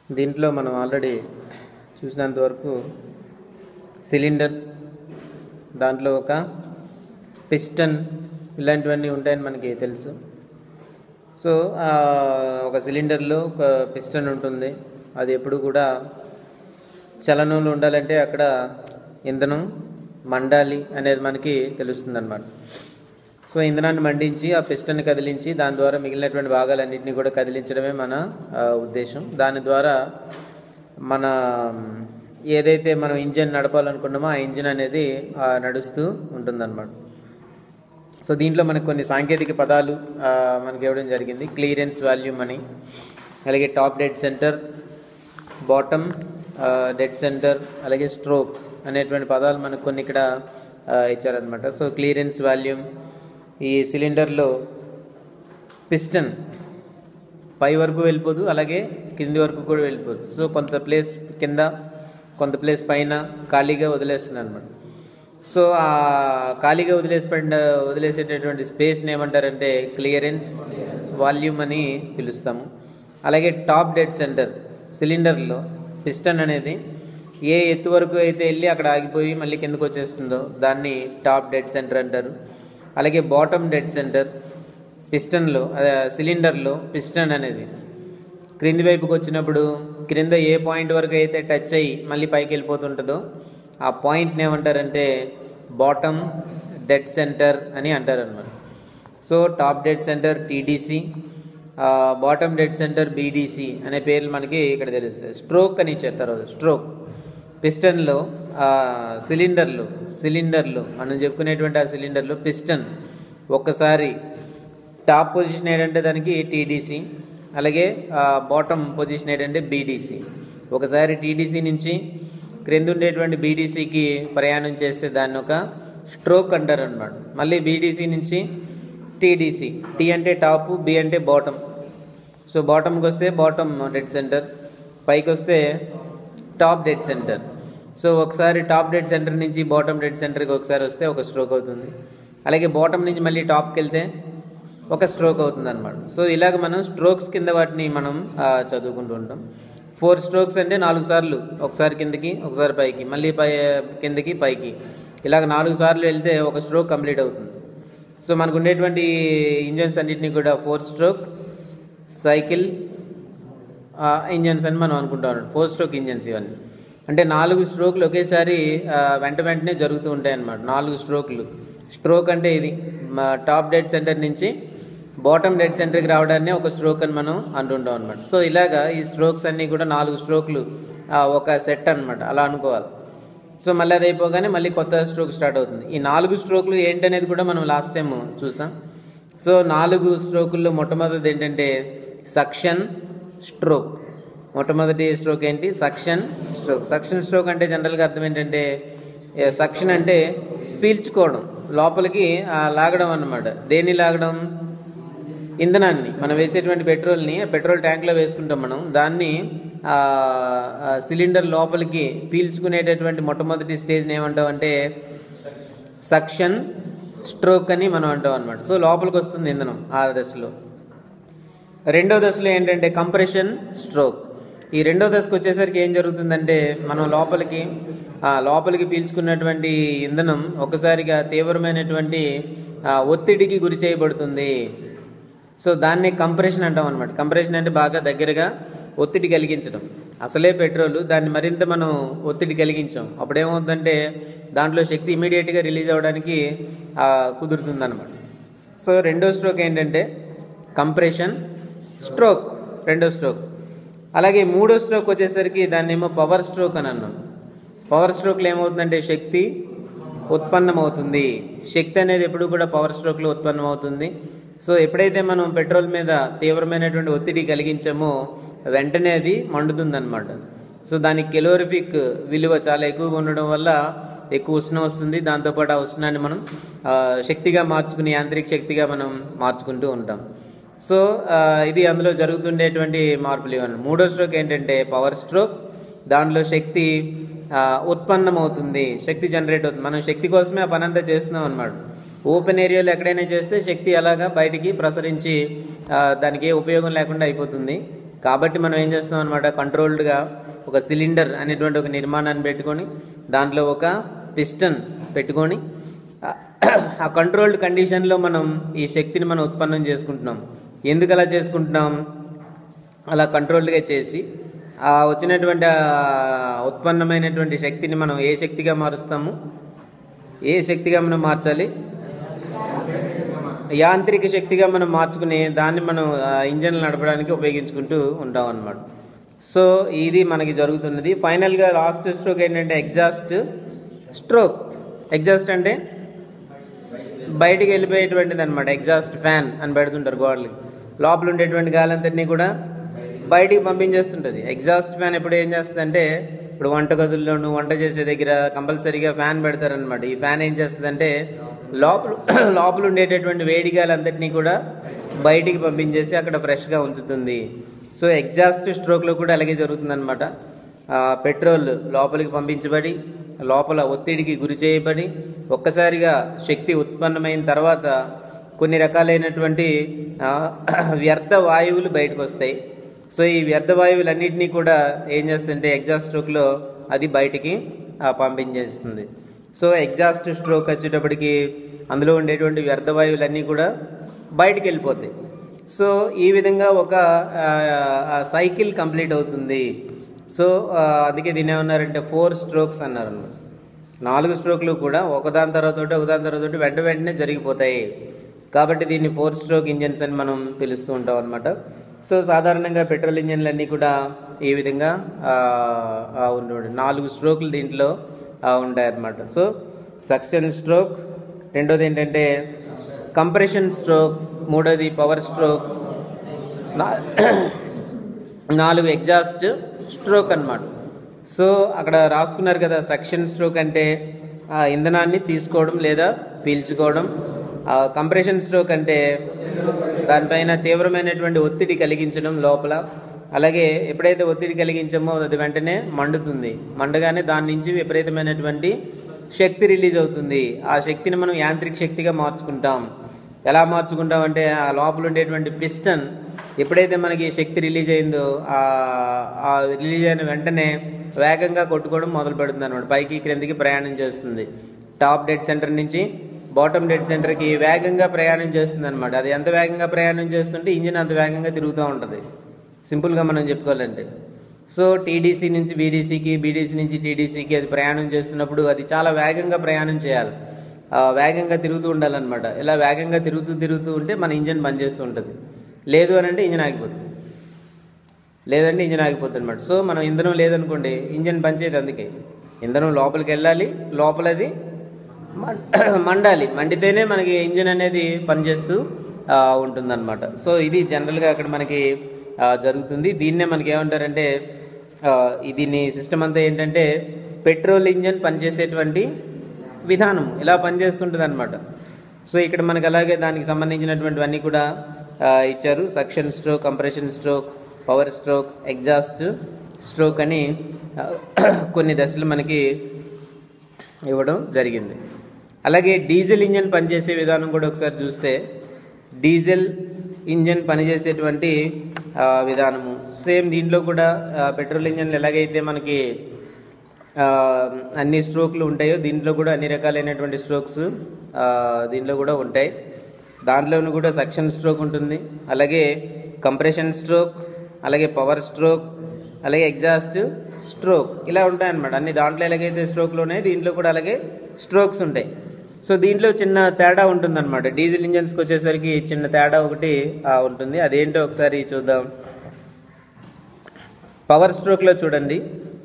దీంట్లో మనం ఆల్రెడీ చూసినంత వరకు సిలిండర్ దాంట్లో ఒక పిస్టన్ ఇలాంటివన్నీ ఉంటాయని మనకి తెలుసు సో ఆ, ఒక సిలిండర్లో ఒక పిస్టన్ ఉంటుంది అది ఎప్పుడు కూడా చలనంలో ఉండాలంటే అక్కడ ఇంధనం మండాలి అనేది మనకి తెలుస్తుంది అనమాట సో ఇంధనాన్ని మండించి ఆ పిస్టన్ని కదిలించి దాని ద్వారా మిగిలినటువంటి భాగాలన్నింటినీ కూడా కదిలించడమే మన ఆ, ఉద్దేశం దాని ద్వారా మన ఏదైతే మనం ఇంజిన్ నడపాలనుకున్నామో ఆ ఇంజిన్ అనేది ఆ, నడుస్తూ ఉంటుందన్నమాట సో దీంట్లో మనకు కొన్ని సాంకేతిక పదాలు ఆ, మనకి ఇవ్వడం జరిగింది క్లియరెన్స్ వాల్యూమ్ అని అలాగే top dead centre bottom dead centre అలాగే స్ట్రోక్ అనేటువంటి పదాలు మనకు కొన్ని ఇక్కడ ఆ, ఇచ్చారనమాట సో క్లియరెన్స్ వాల్యూమ్ ఈ సిలిండర్లో పిస్టన్ పై వరకు వెళ్ళిపోదు అలాగే కింది వరకు కూడా వెళ్ళిపోదు సో కొంత ప్లేస్ కింద కొంత ప్లేస్ పైన ఖాళీగా వదిలేస్తుంది అనమాట సో ఆ ఖాళీగా వదిలేసి వదిలేసేటటువంటి స్పేస్ని ఏమంటారంటే క్లియరెన్స్ వాల్యూమ్ అని పిలుస్తాము అలాగే టాప్ డెడ్ సెంటర్ సిలిండర్లో పిస్టన్ అనేది ఏ ఎత్తు వరకు అయితే వెళ్ళి అక్కడ ఆగిపోయి మళ్ళీ కిందకు వచ్చేస్తుందో దాన్ని టాప్ డెడ్ సెంటర్ అంటారు అలాగే బాటమ్ డెడ్ సెంటర్ పిస్టన్లో అదే సిలిండర్లో పిస్టన్ అనేది క్రింది వైపుకి వచ్చినప్పుడు క్రింద ఏ పాయింట్ వరకు అయితే టచ్ అయ్యి మళ్ళీ పైకి వెళ్ళిపోతుంటుందో ఆ పాయింట్ని ఏమంటారంటే బాటమ్ డెడ్ సెంటర్ అని అంటారు అనమాట so top dead centre TDC bottom dead centre BDC అనే పేర్లు మనకి ఇక్కడ తెలుస్తాయి స్ట్రోక్ అని ఇచ్చారు తర్వాత స్ట్రోక్ పిస్టన్లో సిలిండర్లు సిలిండర్లు మనం చెప్పుకునేటువంటి ఆ సిలిండర్లో పిస్టన్ ఒక్కసారి టాప్ పొజిషన్ ఏంటంటే దానికి టీడీసీ అలాగే బాటమ్ పొజిషన్ ఏంటంటే బీడీసీ ఒకసారి టీడీసీ నుంచి క్రింద ఉండేటువంటి బీడీసీకి ప్రయాణం చేస్తే దాన్ని ఒక స్ట్రోక్ అంటారు అనమాట మళ్ళీ బీడీసీ నుంచి టీడీసీ టీ అంటే టాప్ బి అంటే బాటమ్ సో బాటమ్కి వస్తే బాటమ్ డెడ్ సెంటర్ పైకి వస్తే టాప్ డెడ్ సెంటర్ సో ఒకసారి టాప్ డెడ్ సెంటర్ నుంచి బాటమ్ డెడ్ సెంటర్కి ఒకసారి వస్తే ఒక స్ట్రోక్ అవుతుంది అలాగే బాటమ్ నుంచి మళ్ళీ టాప్కి వెళ్తే ఒక స్ట్రోక్ అవుతుంది అనమాట సో ఇలాగ మనం స్ట్రోక్స్ కింద వాటిని మనం ఆ, చదువుకుంటూ ఉంటాం ఫోర్ స్ట్రోక్స్ అంటే నాలుగు సార్లు ఒకసారి కిందకి ఒకసారి పైకి మళ్ళీ పై కిందకి పైకి ఇలాగ నాలుగు సార్లు వెళ్తే ఒక స్ట్రోక్ కంప్లీట్ అవుతుంది సో మనకు ఉండేటువంటి ఇంజన్స్ అన్నిటిని కూడా ఫోర్ స్ట్రోక్ సైకిల్ ఇంజన్స్ అని మనం అనుకుంటా ఉన్నాం ఫోర్ స్ట్రోక్ ఇంజన్స్ ఇవన్నీ అంటే నాలుగు స్ట్రోక్లు ఒకేసారి ఆ, వెంట వెంటనే జరుగుతూ ఉంటాయి అన్నమాట నాలుగు స్ట్రోక్లు స్ట్రోక్ అంటే ఇది మా టాప్ డెడ్ సెంటర్ నుంచి బాటమ్ డెడ్ సెంటర్కి రావడాన్ని ఒక స్ట్రోక్ అని మనం అంటుంటాం అనమాట సో ఇలాగా ఈ స్ట్రోక్స్ అన్నీ కూడా నాలుగు స్ట్రోక్లు ఆ, ఒక సెట్ అన్నమాట అలా అనుకోవాలి సో మళ్ళీ అది అయిపోగానే మళ్ళీ కొత్త స్ట్రోక్ స్టార్ట్ అవుతుంది ఈ నాలుగు స్ట్రోక్లు ఏంటనేది కూడా మనం లాస్ట్ టైం చూసాం సో నాలుగు స్ట్రోకుల్లో మొట్టమొదటిది ఏంటంటే సక్షన్ స్ట్రోక్ మొట్టమొదటి స్ట్రోక్ ఏంటి సక్షన్ స్ట్రోక్ సక్షన్ స్ట్రోక్ అంటే జనరల్గా అర్థం ఏంటంటే సక్షన్ అంటే పీల్చుకోవడం లోపలికి ఆ, లాగడం అన్నమాట దేన్ని లాగడం ఇంధనాన్ని మనం వేసేటువంటి పెట్రోల్ని పెట్రోల్ ట్యాంక్లో వేసుకుంటాం మనం దాన్ని ఆ, ఆ, సిలిండర్ లోపలికి పీల్చుకునేటటువంటి మొట్టమొదటి స్టేజ్ని ఏమంటాం అంటే సక్షన్ స్ట్రోక్ అని మనం అంటాం అనమాట సో లోపలికి వస్తుంది ఇంధనం ఆ దశలో రెండో దశలో ఏంటంటే కంప్రెషన్ స్ట్రోక్ ఈ రెండో దశకు వచ్చేసరికి ఏం జరుగుతుందంటే మనం లోపలికి ఆ, లోపలికి పీల్చుకున్నటువంటి ఇంధనం ఒకసారిగా తీవ్రమైనటువంటి ఆ, ఒత్తిడికి గురి చేయబడుతుంది సో దాన్ని కంప్రెషన్ అంటాం అనమాట కంప్రెషన్ అంటే బాగా దగ్గరగా ఒత్తిడి కలిగించడం అసలే పెట్రోల్ దాన్ని మరింత మనం ఒత్తిడి కలిగించాం అప్పుడు ఏమవుతుందంటే దాంట్లో శక్తి ఇమీడియట్గా రిలీజ్ అవ్వడానికి కుదురుతుంది అనమాట సో రెండో స్ట్రోక్ ఏంటంటే కంప్రెషన్ స్ట్రోక్ రెండో స్ట్రోక్ అలాగే మూడో స్ట్రోక్ వచ్చేసరికి దాన్ని ఏమో పవర్ స్ట్రోక్ అని అన్నాం పవర్ స్ట్రోక్లో ఏమవుతుందంటే శక్తి ఉత్పన్నమవుతుంది శక్తి అనేది ఎప్పుడు కూడా పవర్ స్ట్రోక్లో ఉత్పన్నమవుతుంది సో ఎప్పుడైతే మనం పెట్రోల్ మీద తీవ్రమైనటువంటి ఒత్తిడి కలిగించామో వెంటనే అది మండుతుందన్నమాట సో దానికి కెలోరిఫిక్ విలువ చాలా ఎక్కువగా ఉండడం వల్ల ఎక్కువ ఉష్ణం వస్తుంది దాంతోపాటు ఆ ఉష్ణాన్ని మనం ఆ, శక్తిగా మార్చుకుని యాంత్రిక శక్తిగా మనం మార్చుకుంటూ ఉంటాం సో ఆ, ఇది అందులో జరుగుతుండేటువంటి మార్పులు ఇవన్నీ మూడో స్ట్రోక్ ఏంటంటే పవర్ స్ట్రోక్ దానిలో శక్తి ఆ, ఉత్పన్నమవుతుంది శక్తి జనరేట్ అవుతుంది మనం శక్తి కోసమే ఆ పని అంతా చేస్తున్నాం అనమాట ఓపెన్ ఏరియాలో ఎక్కడైనా చేస్తే శక్తి అలాగా బయటికి ప్రసరించి ఆ, దానికి ఏ ఉపయోగం లేకుండా అయిపోతుంది కాబట్టి మనం ఏం చేస్తాం అనమాట కంట్రోల్డ్గా ఒక సిలిండర్ అనేటువంటి ఒక నిర్మాణాన్ని పెట్టుకొని దాంట్లో ఒక పిస్టన్ పెట్టుకొని ఆ- ఆ కంట్రోల్డ్ కండిషన్లో మనం ఈ శక్తిని మనం ఉత్పన్నం చేసుకుంటున్నాం ఎందుకు అలా చేసుకుంటున్నాం అలా కంట్రోల్డ్గా చేసి ఆ వచ్చినటువంటి ఆ ఉత్పన్నమైనటువంటి శక్తిని మనం ఏ శక్తిగా మారుస్తాము ఏ శక్తిగా మనం మార్చాలి యాంత్రిక శక్తిగా మనం మార్చుకుని దాన్ని మనం ఆ, ఇంజన్లు నడపడానికి ఉపయోగించుకుంటూ ఉంటాం అన్నమాట సో ఇది మనకి జరుగుతున్నది ఫైనల్గా లాస్ట్ స్ట్రోక్ ఏంటంటే ఎగ్జాస్ట్ స్ట్రోక్ ఎగ్జాస్ట్ అంటే బయటికి వెళ్ళిపోయేటువంటిది అనమాట ఎగ్జాస్ట్ ఫ్యాన్ అని పెడుతుంటారు గోడలకి లోపల ఉండేటువంటి గాలి అంతటినీ కూడా బయటికి పంపించేస్తుంటుంది ఎగ్జాస్ట్ ఫ్యాన్ ఎప్పుడు ఏం చేస్తుందంటే ఇప్పుడు వంటగదుల్లోనూ వంట చేసే దగ్గర కంపల్సరీగా ఫ్యాన్ పెడతారనమాట ఈ ఫ్యాన్ ఏం చేస్తుందంటే లోపల లోపల ఉండేటటువంటి వేడి గాలి అంతటినీ కూడా బయటికి పంపించేసి అక్కడ ఫ్రెష్గా ఉంచుతుంది సో ఎగ్జాస్ట్ స్ట్రోక్లో కూడా అలాగే జరుగుతుందన్నమాట ఆ, పెట్రోల్ లోపలికి పంపించబడి లోపల ఒత్తిడికి గురి చేయబడి ఒక్కసారిగా శక్తి ఉత్పన్నమైన తర్వాత కొన్ని రకాలైనటువంటి ఆ, వ్యర్థ వాయువులు బయటకు వస్తాయి సో ఈ వ్యర్థ వాయువులన్నింటినీ కూడా ఏం చేస్తుంటే ఎగ్జాస్ట్ స్ట్రోక్లో అది బయటికి ఆ, పంపించేస్తుంది సో ఎగ్జాస్ట్ స్ట్రోక్ వచ్చేటప్పటికి అందులో ఉండేటువంటి వ్యర్థ వాయువులన్నీ కూడా బయటికి వెళ్ళిపోతాయి సో ఈ విధంగా ఒక ఆ, ఆ, సైకిల్ కంప్లీట్ అవుతుంది సో ఆ, అందుకే దీని ఏమన్నారంటే ఫోర్ స్ట్రోక్స్ అన్నారు అన్నమాట. నాలుగు స్ట్రోక్లు కూడా ఒకదాని తర్వాత ఒకటి ఒకదాని తర్వాత ఒకటి వెంట వెంటనే జరిగిపోతాయి కాబట్టి దీన్ని ఫోర్ స్ట్రోక్ ఇంజన్స్ అని మనం పిలుస్తూ ఉంటాం అనమాట సో సాధారణంగా పెట్రోల్ ఇంజన్లు అన్నీ కూడా ఈ విధంగా ఆ, ఆ, ఉండేవి. నాలుగు స్ట్రోకులు దీంట్లో ఆ, ఉంటాయి అన్నమాట సో సక్షన్ స్ట్రోక్ రెండోది ఏంటంటే కంప్రెషన్ స్ట్రోక్ మూడోది పవర్ స్ట్రోక్ నా- నాలుగు ఎగ్జాస్ట్ స్ట్రోక్ అన్నమాట సో అక్కడ రాసుకున్నారు కదా సక్షన్ స్ట్రోక్ అంటే ఆ ఇంధనాన్ని తీసుకోవడం లేదా పీల్చుకోవడం కంప్రెషన్ స్ట్రోక్ అంటే దానిపైన తీవ్రమైనటువంటి ఒత్తిడి కలిగించడం లోపల అలాగే ఎప్పుడైతే ఒత్తిడి కలిగించామో అది వెంటనే మండుతుంది మండగానే దాని నుంచి విపరీతమైనటువంటి శక్తి రిలీజ్ అవుతుంది ఆ శక్తిని మనం యాంత్రిక శక్తిగా మార్చుకుంటాం ఎలా మార్చుకుంటాం అంటే ఆ లోపల ఉండేటువంటి పిస్టన్ ఎప్పుడైతే మనకి శక్తి రిలీజ్ అయిందో ఆ ఆ రిలీజ్ అయిన వెంటనే వేగంగా కొట్టుకోవడం మొదలు పెడుతుంది అనమాట పైకి క్రిందికి ప్రయాణం చేస్తుంది టాప్ డెడ్ సెంటర్ నుంచి బాటమ్ డెడ్ సెంటర్కి వేగంగా ప్రయాణం చేస్తుంది అనమాట అది ఎంత వేగంగా ప్రయాణం చేస్తుంటే ఇంజిన్ అంత వేగంగా తిరుగుతూ ఉంటుంది సింపుల్గా మనం చెప్పుకోవాలంటే సో టీడీసీ నుంచి బీడీసీకి బీడీసీ నుంచి టీడీసీకి అది ప్రయాణం చేస్తున్నప్పుడు అది చాలా వేగంగా ప్రయాణం చేయాలి ఆ, వేగంగా తిరుగుతూ ఉండాలన్నమాట ఇలా వేగంగా తిరుగుతూ తిరుగుతూ ఉంటే మన ఇంజన్ బంద్ చేస్తూ ఉంటుంది లేదు అని అంటే ఇంజన్ ఆగిపోతుంది లేదంటే ఇంజన్ ఆగిపోతుంది అనమాట సో మనం ఇంధనం లేదనుకోండి ఇంజన్ పనిచేయదు అందుకే ఇంధనం లోపలికి వెళ్ళాలి లోపలది మం- మండాలి మండితేనే మనకి ఇంజిన్ అనేది పనిచేస్తూ ఆ, ఉంటుందన్నమాట సో ఇది జనరల్గా అక్కడ మనకి ఆ, జరుగుతుంది దీన్నే మనకి ఏమంటారంటే ఆ, ఈ దీన్ని సిస్టమ్ అంతా ఏంటంటే పెట్రోల్ ఇంజన్ పనిచేసేటువంటి విధానం ఇలా పనిచేస్తుంటుంది అనమాట సో ఇక్కడ మనకి అలాగే దానికి సంబంధించినటువంటివన్నీ కూడా ఆ, ఇచ్చారు suction stroke compression stroke power stroke exhaust stroke అని ఆ, కొన్ని దశలు మనకి ఇవ్వడం జరిగింది అలాగే డీజిల్ ఇంజన్ పనిచేసే విధానం కూడా ఒకసారి చూస్తే డీజిల్ ఇంజన్ పనిచేసేటువంటి ఆ, విధానము సేమ్ దీంట్లో కూడా ఆ, పెట్రోల్ ఇంజన్లు ఎలాగైతే మనకి ఆ, అన్ని స్ట్రోక్లు ఉంటాయో దీంట్లో కూడా అన్ని రకాలైనటువంటి స్ట్రోక్స్ ఆ, దీంట్లో కూడా ఉంటాయి దాంట్లోనూ కూడా సక్షన్ స్ట్రోక్ ఉంటుంది అలాగే కంప్రెషన్ స్ట్రోక్ అలాగే పవర్ స్ట్రోక్ అలాగే ఎగ్జాస్ట్ స్ట్రోక్ ఇలా ఉంటాయన్నమాట అన్ని దాంట్లో ఎలాగైతే స్ట్రోక్లు ఉన్నాయి దీంట్లో కూడా అలాగే స్ట్రోక్స్ ఉంటాయి సో దీంట్లో చిన్న తేడా ఉంటుందన్నమాట డీజిల్ ఇంజన్స్కి వచ్చేసరికి చిన్న తేడా ఒకటి ఆ, ఉంటుంది అదేంటో ఒకసారి చూద్దాం పవర్ స్ట్రోక్లో చూడండి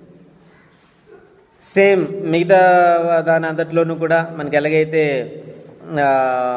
సేమ్ మిగతా దాని అంతట్లోనూ కూడా మనకి ఎలాగైతే ఆ,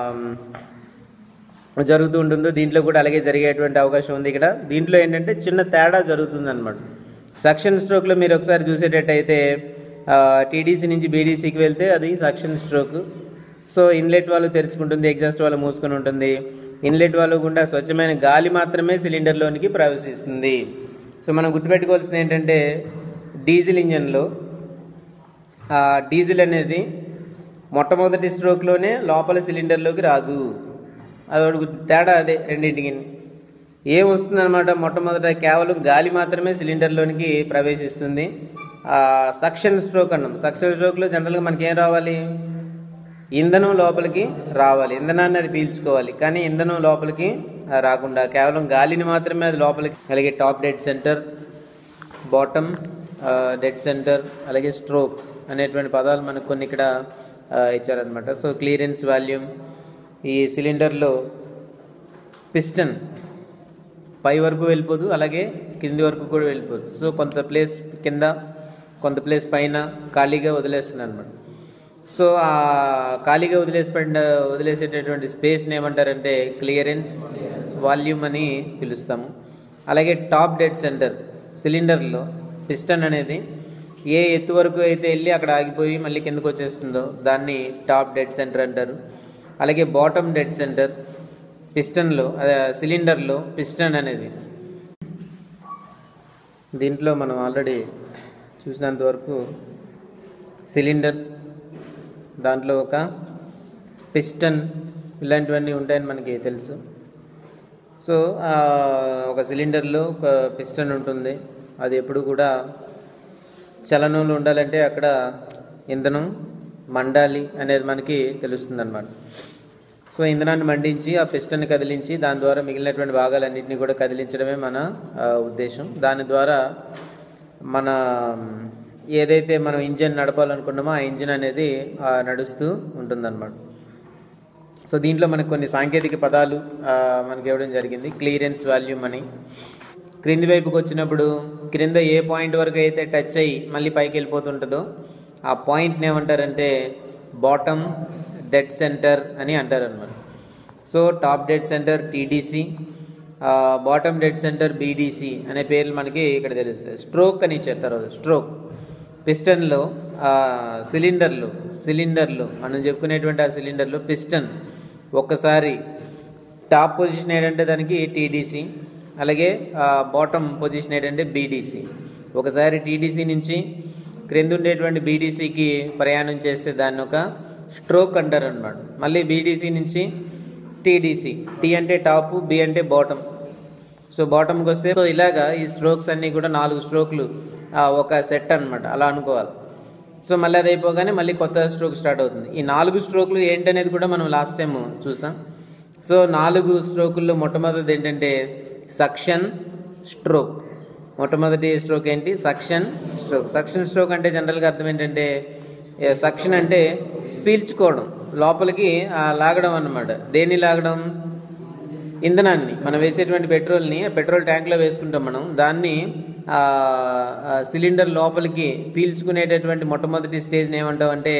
జరుగుతూ ఉంటుందో దీంట్లో కూడా అలాగే జరిగేటువంటి అవకాశం ఉంది ఇక్కడ దీంట్లో ఏంటంటే చిన్న తేడా జరుగుతుంది అనమాట సక్షన్ స్ట్రోక్లో మీరు ఒకసారి చూసేటట్టయితే టీడీసీ నుంచి బీడీసీకి వెళ్తే అది సక్షన్ స్ట్రోక్ సో ఇన్లెట్ వాళ్ళు తెరుచుకుంటుంది ఎగ్జాస్ట్ వాళ్ళు మూసుకొని ఉంటుంది ఇన్లెట్ వాళ్ళు గుండా స్వచ్ఛమైన గాలి మాత్రమే సిలిండర్లోనికి ప్రవేశిస్తుంది సో మనం గుర్తుపెట్టుకోవాల్సింది ఏంటంటే డీజిల్ ఇంజన్లో ఆ డీజిల్ అనేది మొట్టమొదటి స్ట్రోక్లోనే లోపల సిలిండర్లోకి రాదు అదొకటి గుర్తు- తేడా అదే రెండింటికి ఏ వస్తుందన్నమాట మొట్టమొదట కేవలం గాలి మాత్రమే సిలిండర్లోనికి ప్రవేశిస్తుంది సక్షన్ స్ట్రోక్ అన్నాం సక్షన్ స్ట్రోక్లో జనరల్గా మనకి ఏం రావాలి ఇంధనం లోపలికి రావాలి ఇంధనాన్ని అది పీల్చుకోవాలి కానీ ఇంధనం లోపలికి ఆ, రాకుండా కేవలం గాలిని మాత్రమే అది లోపలికి అలాగే top dead centre bottom dead centre అలాగే స్ట్రోక్ అనేటువంటి పదాలు మనకు కొన్ని ఇక్కడ ఆ, ఇచ్చారనమాట సో క్లియరెన్స్ వాల్యూమ్ ఈ సిలిండర్లో పిస్టన్ పై వరకు వెళ్ళిపోదు అలాగే కింది వరకు కూడా వెళ్ళిపోదు సో కొంత ప్లేస్ కింద కొంత ప్లేస్ పైన ఖాళీగా వదిలేస్తుంది అనమాట సో ఆ ఖాళీగా వదిలేసిపడిన వదిలేసేటటువంటి స్పేస్ని ఏమంటారంటే క్లియరెన్స్ వాల్యూమ్ అని పిలుస్తాము అలాగే టాప్ డెడ్ సెంటర్ సిలిండర్లో పిస్టన్ అనేది ఏ ఎత్తు వరకు అయితే వెళ్ళి అక్కడ ఆగిపోయి మళ్ళీ కిందకు వచ్చేస్తుందో దాన్ని టాప్ డెడ్ సెంటర్ అంటారు అలాగే బాటమ్ డెడ్ సెంటర్ పిస్టన్లో అదే సిలిండర్లో పిస్టన్ అనేది దీంట్లో మనం ఆల్రెడీ చూసినంత వరకు సిలిండర్ దాంట్లో ఒక పిస్టన్ ఇలాంటివన్నీ ఉంటాయని మనకి తెలుసు సో ఆ, ఒక సిలిండర్లో ఒక పిస్టన్ ఉంటుంది అది ఎప్పుడు కూడా చలనంలో ఉండాలంటే అక్కడ ఇంధనం మండాలి అనేది మనకి తెలుస్తుంది అనమాట సో ఇంధనాన్ని మండించి ఆ పిస్టన్ని కదిలించి దాని ద్వారా మిగిలినటువంటి భాగాలన్నింటినీ కూడా కదిలించడమే మన ఆ, ఉద్దేశం దాని ద్వారా మన ఏదైతే మనం ఇంజిన్ నడపాలనుకున్నామో ఆ ఇంజిన్ అనేది ఆ, నడుస్తూ ఉంటుందన్నమాట సో దీంట్లో మనకు కొన్ని సాంకేతిక పదాలు ఆ, మనకి ఇవ్వడం జరిగింది క్లియరెన్స్ వాల్యూమ్ అని క్రింది వైపుకి వచ్చినప్పుడు క్రింద ఏ పాయింట్ వరకు అయితే టచ్ అయ్యి మళ్ళీ పైకి వెళ్ళిపోతుంటుందో ఆ పాయింట్ని ఏమంటారంటే బాటమ్ డెడ్ సెంటర్ అని అంటారు అనమాట so top dead centre TDC bottom dead centre BDC అనే పేర్లు మనకి ఇక్కడ తెలుస్తాయి స్ట్రోక్ అని ఇచ్చారు తర్వాత స్ట్రోక్ పిస్టన్లో సిలిండర్లు సిలిండర్లు మనం చెప్పుకునేటువంటి ఆ సిలిండర్లో పిస్టన్ ఒక్కసారి టాప్ పొజిషన్ ఏంటంటే దానికి టీడీసీ అలాగే బాటమ్ పొజిషన్ ఏంటంటే బీడీసీ ఒకసారి టీడీసీ నుంచి క్రింద ఉండేటువంటి బీడీసీకి ప్రయాణం చేస్తే దాన్ని ఒక స్ట్రోక్ అంటారు అనమాట మళ్ళీ బీడీసీ నుంచి టీడీసీ టీ అంటే టాప్ బి అంటే బాటమ్ సో బాటమ్కి వస్తే సో ఇలాగా ఈ స్ట్రోక్స్ అన్నీ కూడా నాలుగు స్ట్రోక్లు ఆ, ఒక సెట్ అన్నమాట అలా అనుకోవాలి సో మళ్ళీ అది అయిపోగానే మళ్ళీ కొత్త స్ట్రోక్ స్టార్ట్ అవుతుంది ఈ నాలుగు స్ట్రోక్లు ఏంటనేది కూడా మనం లాస్ట్ టైం చూసాం సో నాలుగు స్ట్రోకుల్లో మొట్టమొదటిది ఏంటంటే సక్షన్ స్ట్రోక్ మొట్టమొదటి స్ట్రోక్ ఏంటి సక్షన్ స్ట్రోక్ సక్షన్ స్ట్రోక్ అంటే జనరల్గా అర్థం ఏంటంటే సక్షన్ అంటే పీల్చుకోవడం లోపలికి ఆ, లాగడం అన్నమాట దేన్ని లాగడం ఇంధనాన్ని మనం వేసేటువంటి పెట్రోల్ని పెట్రోల్ ట్యాంక్లో వేసుకుంటాం మనం దాన్ని ఆ, ఆ, సిలిండర్ లోపలికి పీల్చుకునేటటువంటి మొట్టమొదటి స్టేజ్ని ఏమంటాం అంటే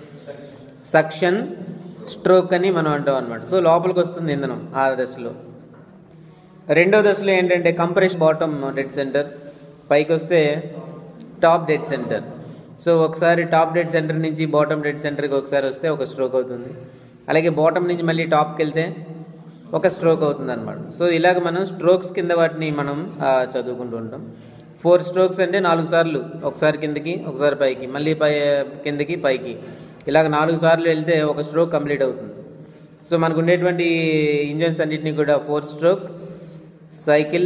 సక్షన్ స్ట్రోక్ అని మనం అంటాం అనమాట సో లోపలికి వస్తుంది ఇంధనం ఆ దశలో రెండో దశలో ఏంటంటే కంప్రెస్ బాటమ్ డెడ్ సెంటర్ పైకి వస్తే టాప్ డెడ్ సెంటర్ సో ఒకసారి టాప్ డెడ్ సెంటర్ నుంచి బాటమ్ డెడ్ సెంటర్కి ఒకసారి వస్తే ఒక స్ట్రోక్ అవుతుంది అలాగే బాటమ్ నుంచి మళ్ళీ టాప్కి వెళ్తే ఒక స్ట్రోక్ అవుతుంది అనమాట సో ఇలాగ మనం స్ట్రోక్స్ కింద వాటిని మనం ఆ, చదువుకుంటూ ఉంటాం ఫోర్ స్ట్రోక్స్ అంటే నాలుగు సార్లు ఒకసారి కిందకి ఒకసారి పైకి మళ్ళీ పై కిందకి పైకి ఇలాగ నాలుగు సార్లు వెళ్తే ఒక స్ట్రోక్ కంప్లీట్ అవుతుంది సో మనకు ఉండేటువంటి ఇంజన్స్ అన్నిటిని కూడా ఫోర్ స్ట్రోక్ సైకిల్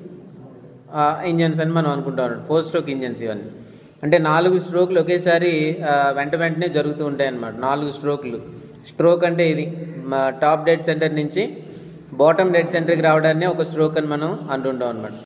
ఇంజన్స్ అని మనం అనుకుంటాం ఫోర్ స్ట్రోక్ ఇంజన్స్ ఇవన్నీ అంటే నాలుగు స్ట్రోక్లు ఒకేసారి ఆ, వెంట వెంటనే జరుగుతూ ఉంటాయి అన్నమాట నాలుగు స్ట్రోక్లు స్ట్రోక్ అంటే ఇది మా టాప్ డెడ్ సెంటర్ నుంచి బాటమ్ డెడ్ సెంటర్కి రావడాన్ని ఒక స్ట్రోక్ అని మనం అంటుంటాం అనమాట